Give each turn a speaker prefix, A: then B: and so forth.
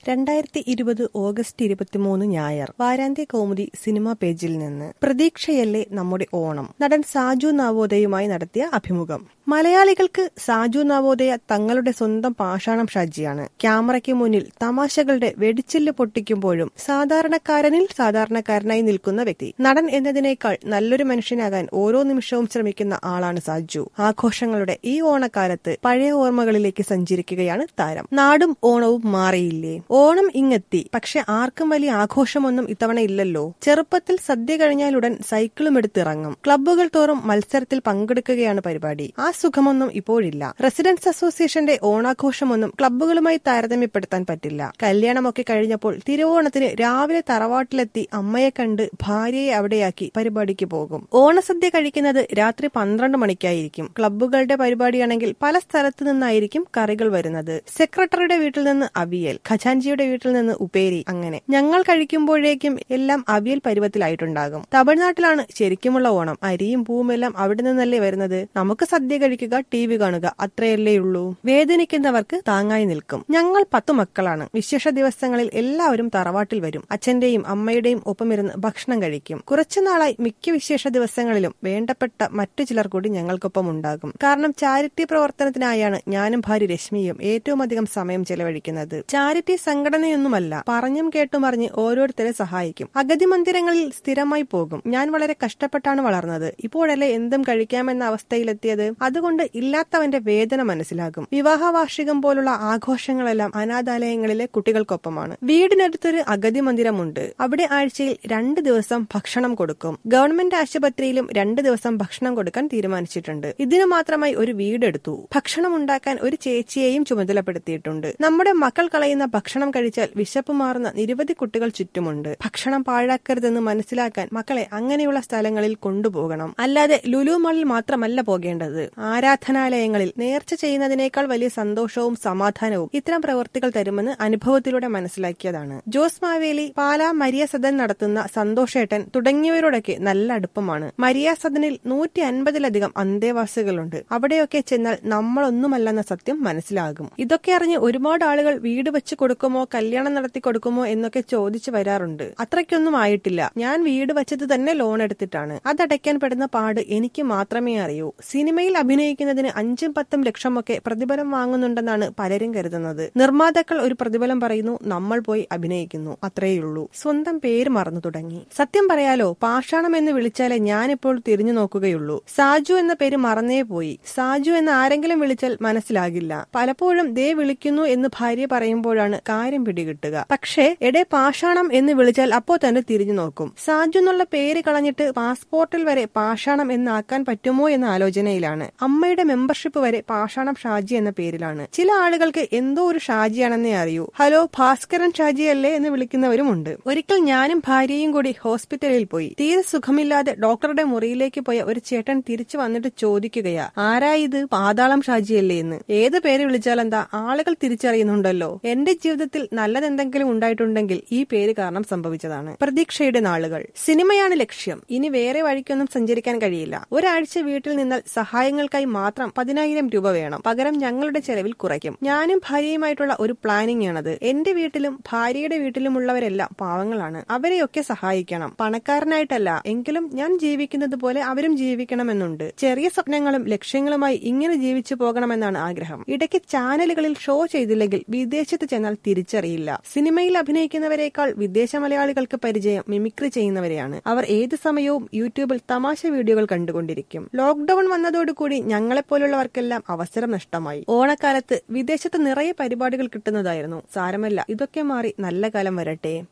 A: രണ്ടായിരത്തി ഇരുപത് ഓഗസ്റ്റ് ഇരുപത്തിമൂന്ന് ഞായർ വാരാന്ത്യ കൗമുദി സിനിമാ പേജിൽ നിന്ന് പ്രതീക്ഷയല്ലേ നമ്മുടെ ഓണം നടൻ സാജു നവോദയുമായി നടത്തിയ അഭിമുഖം മലയാളികൾക്ക് സാജു നവോദയ തങ്ങളുടെ സ്വന്തം പാഷാണം ഷാജിയാണ് ക്യാമറയ്ക്ക് മുന്നിൽ തമാശകളുടെ വെടിച്ചില്ല് പൊട്ടിക്കുമ്പോഴും സാധാരണക്കാരനിൽ സാധാരണക്കാരനായി നിൽക്കുന്ന വ്യക്തി നടൻ എന്നതിനേക്കാൾ നല്ലൊരു മനുഷ്യനാകാൻ ഓരോ നിമിഷവും ശ്രമിക്കുന്ന ആളാണ് സാജു ആഘോഷങ്ങളുടെ ഈ ഓണക്കാലത്ത് പഴയ ഓർമ്മകളിലേക്ക് സഞ്ചരിക്കുകയാണ് താരം നാടും ഓണവും മാറിയില്ലേ ഓണം ഇങ്ങെത്തി പക്ഷെ ആർക്കും വലിയ ആഘോഷമൊന്നും ഇത്തവണ ഇല്ലല്ലോ ചെറുപ്പത്തിൽ സദ്യ കഴിഞ്ഞാലുടൻ സൈക്കിളും എടുത്തിറങ്ങും ക്ലബ്ബുകൾ തോറും മത്സരത്തിൽ പങ്കെടുക്കുകയാണ് പരിപാടി ആ സുഖമൊന്നും ഇപ്പോഴില്ല റെസിഡൻസ് അസോസിയേഷന്റെ ഓണാഘോഷമൊന്നും ക്ലബ്ബുകളുമായി താരതമ്യപ്പെടുത്താൻ പറ്റില്ല കല്യാണമൊക്കെ കഴിഞ്ഞപ്പോൾ തിരുവോണത്തിന് രാവിലെ തറവാട്ടിലെത്തി അമ്മയെ കണ്ട് ഭാര്യയെ അവിടെയാക്കി പരിപാടിക്ക് പോകും ഓണസദ്യ കഴിക്കുന്നത് രാത്രി പന്ത്രണ്ട് മണിക്കായിരിക്കും ക്ലബ്ബുകളുടെ പരിപാടിയാണെങ്കിൽ പല സ്ഥലത്തു നിന്നായിരിക്കും കറികൾ വരുന്നത് സെക്രട്ടറിയുടെ വീട്ടിൽ നിന്ന് അവിയൽ ഖജാൻജിയുടെ വീട്ടിൽ നിന്ന് ഉപ്പേരി അങ്ങനെ ഞങ്ങൾ കഴിക്കുമ്പോഴേക്കും എല്ലാം അവിയൽ പരുവത്തിലായിട്ടുണ്ടാകും തമിഴ്നാട്ടിലാണ് ശരിക്കുമുള്ള ഓണം അരിയും പൂവും എല്ലാം അവിടെ നിന്നല്ലേ വരുന്നത് നമുക്ക് സദ്യ കഴിക്കുക ടി വി കാണുക അത്രയല്ലേ ഉള്ളൂ വേദനിക്കുന്നവർക്ക് താങ്ങായി നിൽക്കും ഞങ്ങൾ പത്തു മക്കളാണ് വിശേഷ ദിവസങ്ങളിൽ എല്ലാവരും തറവാട്ടിൽ വരും അച്ഛന്റെയും അമ്മയുടെയും ഒപ്പമിരുന്ന് ഭക്ഷണം കഴിക്കും കുറച്ചുനാളായി മിക്ക വിശേഷ ദിവസങ്ങളിലും വേണ്ടപ്പെട്ട മറ്റു ചിലർ കൂടി ഞങ്ങൾക്കൊപ്പം ഉണ്ടാകും കാരണം ചാരിറ്റി പ്രവർത്തനത്തിനായാണ് ഞാനും ഭാര്യ രശ്മിയും ഏറ്റവും അധികം സമയം ചെലവഴിക്കുന്നത് ചാരിറ്റി സംഘടനയൊന്നുമല്ല പറഞ്ഞും കേട്ടും അറിഞ്ഞ് ഓരോരുത്തരെ സഹായിക്കും അഗതി മന്ദിരങ്ങളിൽ സ്ഥിരമായി പോകും ഞാൻ വളരെ കഷ്ടപ്പെട്ടാണ് വളർന്നത് ഇപ്പോഴല്ലേ എന്തും കഴിക്കാമെന്ന അവസ്ഥയിലെത്തിയത് അതുകൊണ്ട് ഇല്ലാത്തവന്റെ വേദന മനസ്സിലാകും വിവാഹ വാർഷികം പോലുള്ള ആഘോഷങ്ങളെല്ലാം അനാഥാലയങ്ങളിലെ കുട്ടികൾക്കൊപ്പമാണ് വീടിനടുത്തൊരു അഗതി മന്ദിരമുണ്ട് അവിടെ ആഴ്ചയിൽ രണ്ട് ദിവസം ഭക്ഷണം കൊടുക്കും ഗവൺമെന്റ് ആശുപത്രിയിലും രണ്ട് ദിവസം ഭക്ഷണം കൊടുക്കാൻ തീരുമാനിച്ചിട്ടുണ്ട് ഇതിനു മാത്രമായി ഒരു വീടെടുത്തു ഭക്ഷണം ഉണ്ടാക്കാൻ ഒരു ചേച്ചിയെയും ചുമതലപ്പെടുത്തിയിട്ടുണ്ട് നമ്മുടെ മക്കൾ കളയുന്ന ഭക്ഷണം കഴിച്ചാൽ വിശപ്പ് മാറുന്ന നിരവധി കുട്ടികൾ ചുറ്റുമുണ്ട് ഭക്ഷണം പാഴാക്കരുതെന്ന് മനസ്സിലാക്കാൻ മക്കളെ അങ്ങനെയുള്ള സ്ഥലങ്ങളിൽ കൊണ്ടുപോകണം അല്ലാതെ ലുലു മാളിൽ മാത്രമല്ല പോകേണ്ടത് ആരാധനാലയങ്ങളിൽ നേർച്ച ചെയ്യുന്നതിനേക്കാൾ വലിയ സന്തോഷവും സമാധാനവും ഇത്തരം പ്രവൃത്തികൾ തരുമെന്ന് അനുഭവത്തിലൂടെ മനസ്സിലാക്കിയതാണ് ജോസ് മാവേലി പാലാ മരിയ സദൻ നടത്തുന്ന സന്തോഷേട്ടൻ തുടങ്ങിയവരോടൊക്കെ നല്ല അടുപ്പമാണ് മരിയ സദനിൽ നൂറ്റി അൻപതിലധികം അന്തേവാസികളുണ്ട് അവിടെയൊക്കെ ചെന്നാൽ നമ്മളൊന്നുമല്ലെന്ന സത്യം മനസ്സിലാകും ഇതൊക്കെ അറിഞ്ഞ് ഒരുപാട് ആളുകൾ വീട് വെച്ച് കൊടുക്കുമോ കല്യാണം നടത്തി കൊടുക്കുമോ എന്നൊക്കെ ചോദിച്ചു വരാറുണ്ട് അത്രയ്ക്കൊന്നും ആയിട്ടില്ല ഞാൻ വീട് വെച്ചത് തന്നെ ലോൺ എടുത്തിട്ടാണ് അതടയ്ക്കാൻ പെടുന്ന പാട് എനിക്ക് മാത്രമേ അറിയൂ സിനിമയിൽ അഭിനയിക്കുന്നതിന് അഞ്ചും പത്തും ലക്ഷമൊക്കെ പ്രതിഫലം വാങ്ങുന്നുണ്ടെന്നാണ് പലരും കരുതുന്നത് നിർമ്മാതാക്കൾ ഒരു പ്രതിഫലം പറയുന്നു നമ്മൾ പോയി അഭിനയിക്കുന്നു അത്രേയുള്ളൂ സ്വന്തം പേര് മറന്നു തുടങ്ങി സത്യം പറയാലോ പാഷാണം എന്ന് വിളിച്ചാലേ ഞാനിപ്പോൾ തിരിഞ്ഞു നോക്കുകയുള്ളൂ സാജു എന്ന പേര് മറന്നേ പോയി സാജു എന്ന് ആരെങ്കിലും വിളിച്ചാൽ മനസ്സിലാകില്ല പലപ്പോഴും ദേ വിളിക്കുന്നു എന്ന് ഭാര്യ പറയുമ്പോഴാണ് കാര്യം പിടികിട്ടുക പക്ഷേ എടെ പാഷാണം എന്ന് വിളിച്ചാൽ അപ്പോ തന്നെ തിരിഞ്ഞു നോക്കും സാജു എന്നുള്ള പേര് കളഞ്ഞിട്ട് പാസ്പോർട്ടിൽ വരെ പാഷാണം എന്നാക്കാൻ പറ്റുമോ എന്ന ആലോചനയിലാണ് അമ്മയുടെ മെമ്പർഷിപ്പ് വരെ പാഷാണം ഷാജി എന്ന പേരിലാണ് ചില ആളുകൾക്ക് എന്തോ ഒരു ഷാജിയാണെന്നേ അറിയൂ ഹലോ ഭാസ്കരൻ ഷാജി അല്ലേ എന്ന് വിളിക്കുന്നവരുമുണ്ട് ഒരിക്കൽ ഞാനും ഭാര്യയും കൂടി ഹോസ്പിറ്റലിൽ പോയി തീരെ സുഖമില്ലാതെ ഡോക്ടറുടെ മുറിയിലേക്ക് പോയ ഒരു ചേട്ടൻ തിരിച്ചു വന്നിട്ട് ചോദിക്കുകയാ ആരാ ഇത് പാതാളം ഷാജിയല്ലേ എന്ന് ഏത് പേര് വിളിച്ചാൽ എന്താ ആളുകൾ തിരിച്ചറിയുന്നുണ്ടല്ലോ എന്റെ ജീവിതത്തിൽ നല്ലതെന്തെങ്കിലും ഉണ്ടായിട്ടുണ്ടെങ്കിൽ ഈ പേര് കാരണം സംഭവിച്ചതാണ് പ്രതീക്ഷയുടെ നാളുകൾ സിനിമയാണ് ലക്ഷ്യം ഇനി വേറെ വഴിക്കൊന്നും സഞ്ചരിക്കാൻ കഴിയില്ല ഒരാഴ്ച വീട്ടിൽ നിന്നാൽ സഹായങ്ങൾക്കായി മാത്രം പതിനായിരം രൂപ വേണം പകരം ഞങ്ങളുടെ ചെലവിൽ കുറയ്ക്കും ഞാനും ഭാര്യയുമായിട്ടുള്ള ഒരു പ്ലാനിംഗ് ആണത് എന്റെ വീട്ടിലും ഭാര്യയുടെ വീട്ടിലുമുള്ളവരെല്ലാം പാവങ്ങളാണ് അവരെയൊക്കെ സഹായിക്കണം പണക്കാരനായിട്ടല്ല എങ്കിലും ഞാൻ ജീവിക്കുന്നത് പോലെ അവരും ജീവിക്കണമെന്നുണ്ട് ചെറിയ സ്വപ്നങ്ങളും ലക്ഷ്യങ്ങളുമായി ഇങ്ങനെ ജീവിച്ചു പോകണമെന്നാണ് ആഗ്രഹം ഇടയ്ക്ക് ചാനലുകളിൽ ഷോ ചെയ്തില്ലെങ്കിൽ വിദേശത്ത് ചെന്നാൽ തിരിച്ചറിയില്ല സിനിമയിൽ അഭിനയിക്കുന്നവരെക്കാൾ വിദേശ മലയാളികൾക്ക് പരിചയം മിമിക്രി ചെയ്യുന്നവരെയാണ് അവർ ഏത് സമയവും യൂട്യൂബിൽ തമാശ വീഡിയോകൾ കണ്ടുകൊണ്ടിരിക്കും ലോക്ഡൌൺ വന്നതോടുകൂടി ഞങ്ങളെപ്പോലുള്ളവർക്കെല്ലാം അവസരം നഷ്ടമായി ഓണക്കാലത്ത് വിദേശത്ത് നിറയെ പരിപാടികൾ കിട്ടുന്നതായിരുന്നു സാരമല്ല ഇതൊക്കെ മാറി നല്ല കാലം വരട്ടെ